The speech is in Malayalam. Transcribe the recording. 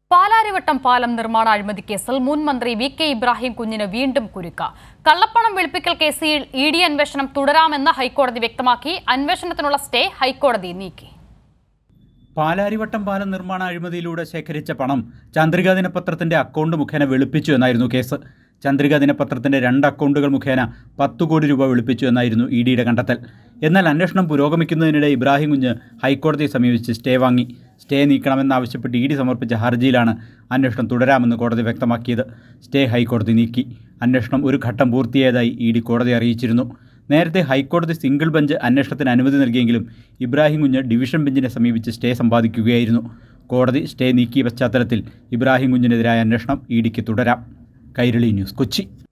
പാലാരിവട്ടം പാലം നിർമ്മാണ അഴിമതി കേസിൽ മുൻ മന്ത്രി വി കെ ഇബ്രാഹിം കുഞ്ഞിന് വീണ്ടും കുരുക്ക കള്ളപ്പണം വെളുപ്പിക്കൽ കേസിൽ ഇ ഡി അന്വേഷണം തുടരാമെന്ന് ഹൈക്കോടതി വ്യക്തമാക്കി അന്വേഷണത്തിനുള്ള സ്റ്റേ ഹൈക്കോടതി നീക്കി പാലാരിവട്ടം പാലം നിർമ്മാണ അഴിമതിയിലൂടെ ശേഖരിച്ച പണം ചന്ദ്രിക ദിനപത്രത്തിന്റെ അക്കൗണ്ട് മുഖേന വെളുപ്പിച്ചു എന്നായിരുന്നു കേസ് ചന്ദ്രിക ദിനപത്രത്തിന്റെ രണ്ട് അക്കൗണ്ടുകൾ മുഖേന പത്തു കോടി രൂപ വെളുപ്പിച്ചു എന്നായിരുന്നു ഇ ഡിയുടെ കണ്ടെത്തൽ എന്നാൽ അന്വേഷണം പുരോഗമിക്കുന്നതിനിടെ ഇബ്രാഹിം കുഞ്ഞ് ഹൈക്കോടതിയെ സമീപിച്ച് സ്റ്റേ വാങ്ങി സ്റ്റേ നീക്കണമെന്നാവശ്യപ്പെട്ട് ഇ ഡി സമർപ്പിച്ച ഹർജിയിലാണ് അന്വേഷണം തുടരാമെന്ന് കോടതി വ്യക്തമാക്കിയത് സ്റ്റേ ഹൈക്കോടതി നീക്കി അന്വേഷണം ഒരു ഘട്ടം പൂർത്തിയായതായി ഇ ഡി കോടതി അറിയിച്ചിരുന്നു നേരത്തെ ഹൈക്കോടതി സിംഗിൾ ബെഞ്ച് അന്വേഷണത്തിന് അനുമതി നൽകിയെങ്കിലും ഇബ്രാഹിം കുഞ്ഞ് ഡിവിഷൻ ബെഞ്ചിനെ സമീപിച്ച് സ്റ്റേ സമ്പാദിക്കുകയായിരുന്നു കോടതി സ്റ്റേ നീക്കിയ പശ്ചാത്തലത്തിൽ ഇബ്രാഹിം കുഞ്ഞിനെതിരായ അന്വേഷണം ഇ ഡിക്ക് തുടരാം കൈരളി ന്യൂസ് കൊച്ചി